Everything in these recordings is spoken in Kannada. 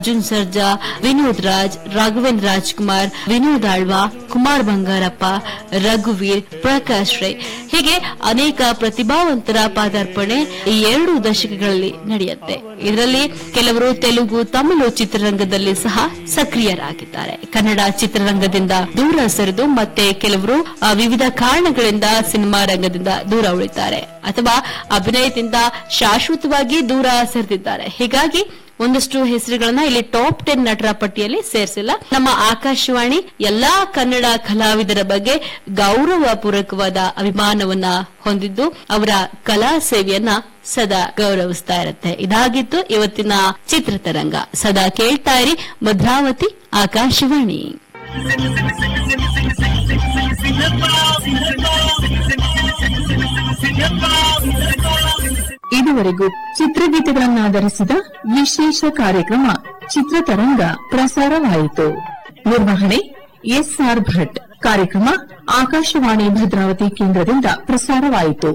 ಅರ್ಜುನ್ ಸರ್ಜಾ ವಿನೋದ್ ರಾಜ್ ರಾಘವೇಂದ್ರ ರಾಜ್ಕುಮಾರ್ ವಿನೋದ್ ಆಳ್ವಾ ಕುಮಾರ್ ಬಂಗಾರಪ್ಪ ರಘುವೀರ್ ಪ್ರಕಾಶ್ ರೈ ಹೀಗೆ ಅನೇಕ ಪ್ರತಿಭಾವಂತರ ಪಾದಾರ್ಪಣೆ ಈ ಎರಡು ದಶಕಗಳಲ್ಲಿ ನಡೆಯುತ್ತೆ ಇದರಲ್ಲಿ ಕೆಲವರು ತೆಲುಗು ತಮಿಳು ಚಿತ್ರರಂಗದಲ್ಲಿ ಸಹ ಸಕ್ರಿಯರಾಗಿದ್ದಾರೆ ಕನ್ನಡ ಚಿತ್ರರಂಗದಿಂದ ದೂರ ಸರಿದು ಮತ್ತೆ ಕೆಲವರು ಆ, ವಿವಿಧ ಕಾರಣಗಳಿಂದ ಸಿನಿಮಾ ರಂಗದಿಂದ ದೂರ ಉಳಿತಾರೆ ಅಥವಾ ಅಭಿನಯದಿಂದ ಶಾಶ್ವತವಾಗಿ ದೂರ ಸರಿದಿದ್ದಾರೆ ಹೀಗಾಗಿ ಒಂದಷ್ಟು ಹೆಸರುಗಳನ್ನ ಇಲ್ಲಿ ಟಾಪ್ ಟೆನ್ ನಟರ ಪಟ್ಟಿಯಲ್ಲಿ ಸೇರಿಸಿಲ್ಲ ನಮ್ಮ ಆಕಾಶವಾಣಿ ಎಲ್ಲಾ ಕನ್ನಡ ಕಲಾವಿದರ ಬಗ್ಗೆ ಗೌರವಪೂರ್ವಕವಾದ ಅಭಿಮಾನವನ್ನ ಹೊಂದಿದ್ದು ಅವರ ಕಲಾ ಸೇವೆಯನ್ನ ಸದಾ ಗೌರವಿಸ್ತಾ ಇರುತ್ತೆ ಇದಾಗಿತ್ತು ಇವತ್ತಿನ ಚಿತ್ರತರಂಗ ಸದಾ ಕೇಳ್ತಾ ಇರಿ ಭದ್ರಾವತಿ ಆಕಾಶವಾಣಿ ಇದುವರೆಗೂ ಚಿತ್ರಗೀತೆಗಳನ್ನಾಧರಿಸಿದ ವಿಶೇಷ ಕಾರ್ಯಕ್ರಮ ಚಿತ್ರತರಂಗ ಪ್ರಸಾರವಾಯಿತು ನಿರ್ವಹಣೆ ಎಸ್ಆರ್ ಭಟ್ ಕಾರ್ಯಕ್ರಮ ಆಕಾಶವಾಣಿ ಭದ್ರಾವತಿ ಕೇಂದ್ರದಿಂದ ಪ್ರಸಾರವಾಯಿತು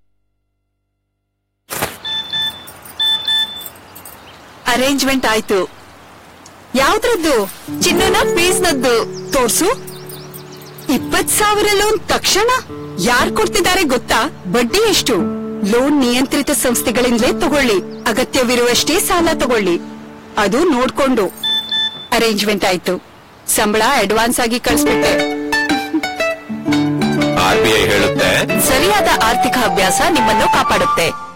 ಅರೇಂಜ್ಮೆಂಟ್ ಆಯ್ತು ಯಾವ್ದ್ರದ್ದು ಚಿನ್ನನ ಫೀಸ್ನದ್ದು ತೋರ್ಸು ಇಪ್ಪತ್ ಸಾವಿರ ಲೋನ್ ತಕ್ಷಣ ಯಾರ್ ಕೊಡ್ತಿದ್ದಾರೆ ಗೊತ್ತಾ ಬಡ್ಡಿ ಎಷ್ಟು ಲೋನ್ ನಿಯಂತ್ರಿತ ಸಂಸ್ಥೆಗಳಿಂದಲೇ ತಗೊಳ್ಳಿ ಅಗತ್ಯವಿರುವಷ್ಟೇ ಸಾಲ ತಗೊಳ್ಳಿ ಅದು ನೋಡ್ಕೊಂಡು ಅರೇಂಜ್ಮೆಂಟ್ ಆಯ್ತು ಸಂಬಳ ಅಡ್ವಾನ್ಸ್ ಆಗಿ ಕಳಿಸ್ಬಿಟ್ಟೆ ಆರ್ ಬಿ ಐ ಹೇಳುತ್ತೆ ಸರಿಯಾದ ಆರ್ಥಿಕ ಅಭ್ಯಾಸ ನಿಮ್ಮನ್ನು ಕಾಪಾಡುತ್ತೆ